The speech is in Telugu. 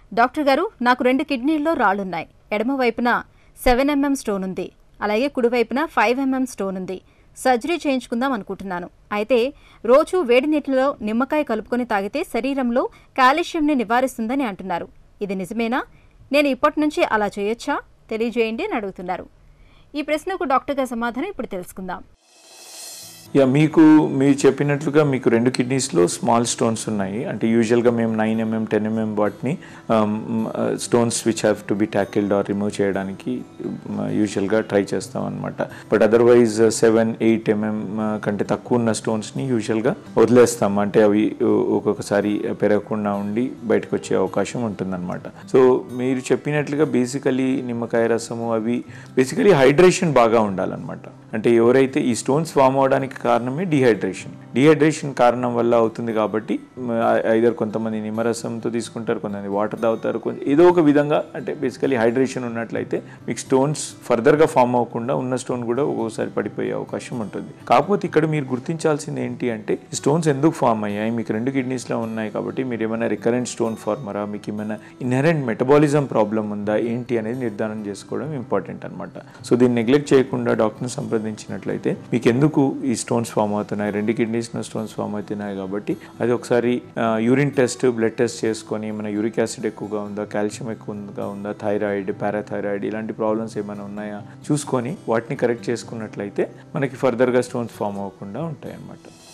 డాక్టర్ గారు నాకు రెండు కిడ్నీల్లో రాళ్లున్నాయి ఎడమ వైపున సెవెన్ ఎంఎం స్టోన్ ఉంది అలాగే కుడివైపున ఫైవ్ ఎంఎం స్టోన్ ఉంది సర్జరీ చేయించుకుందాం అనుకుంటున్నాను అయితే రోజు వేడి నీటిలో నిమ్మకాయ కలుపుకొని తాగితే శరీరంలో కాల్షియంని నివారిస్తుందని అంటున్నారు ఇది నిజమేనా నేను ఇప్పటి నుంచి అలా చేయొచ్చా తెలియజేయండి అని అడుగుతున్నారు ఈ ప్రశ్నకు డాక్టర్ గారి సమాధానం ఇప్పుడు తెలుసుకుందాం యా మీకు మీరు చెప్పినట్లుగా మీకు రెండు కిడ్నీస్లో స్మాల్ స్టోన్స్ ఉన్నాయి అంటే యూజువల్గా మేము నైన్ ఎంఎం టెన్ ఎంఎం వాటిని stones which have to be tackled or remove చేయడానికి యూజువల్గా ట్రై చేస్తాం అనమాట but otherwise seven eight MM కంటే తక్కువ ఉన్న స్టోన్స్ని యూజువల్గా వదిలేస్తాం అంటే అవి ఒక్కొక్కసారి పెరగకుండా ఉండి బయటకు వచ్చే అవకాశం ఉంటుందన్నమాట సో మీరు చెప్పినట్లుగా బేసికలీ నిమ్మకాయ రసము అవి బేసికలీ హైడ్రేషన్ బాగా ఉండాలన్నమాట అంటే ఎవరైతే ఈ స్టోన్స్ ఫామ్ అవడానికి కారణమే డిహైడ్రేషన్ డిహైడ్రేషన్ కారణం వల్ల అవుతుంది కాబట్టి ఐదర్ కొంతమంది నిమ్మరసంతో తీసుకుంటారు కొంతమంది వాటర్ తాగుతారు కొంచెం ఏదో ఒక విధంగా అంటే బేసికలీ హైడ్రేషన్ ఉన్నట్లయితే మీకు స్టోన్స్ ఫర్దర్గా ఫామ్ అవ్వకుండా ఉన్న స్టోన్ కూడా ఒక్కోసారి పడిపోయే అవకాశం ఉంటుంది కాకపోతే ఇక్కడ మీరు గుర్తించాల్సింది ఏంటి అంటే స్టోన్స్ ఎందుకు ఫామ్ అయ్యాయి మీకు రెండు కిడ్నీస్లో ఉన్నాయి కాబట్టి మీరు ఏమైనా రికరెంట్ స్టోన్ ఫార్మరా మీకు ఏమైనా ఇన్హరెంట్ మెటబాలిజం ప్రాబ్లం ఉందా ఏంటి అనేది నిర్ధారణ చేసుకోవడం ఇంపార్టెంట్ అనమాట సో దీన్ని నెగ్లెక్ట్ చేయకుండా డాక్టర్ని సంప్రదించినట్లయితే మీకు ఎందుకు ఈ స్టోన్స్ ఫామ్ అవుతున్నాయి రెండు కిడ్నీస్లో స్టోన్స్ ఫామ్ అవుతున్నాయి కాబట్టి అది ఒకసారి యూరిన్ టెస్ట్ బ్లడ్ టెస్ట్ చేసుకొని మన యూరిక్ యాసిడ్ ఎక్కువగా ఉందా కాల్షియం ఎక్కువగా ఉందా థైరాయిడ్ పారాథైరాయిడ్ ఇలాంటి ప్రాబ్లమ్స్ ఏమైనా ఉన్నాయా చూసుకొని వాటిని కరెక్ట్ చేసుకున్నట్లయితే మనకి ఫర్దర్గా స్టోన్స్ ఫామ్ అవ్వకుండా ఉంటాయి అన్నమాట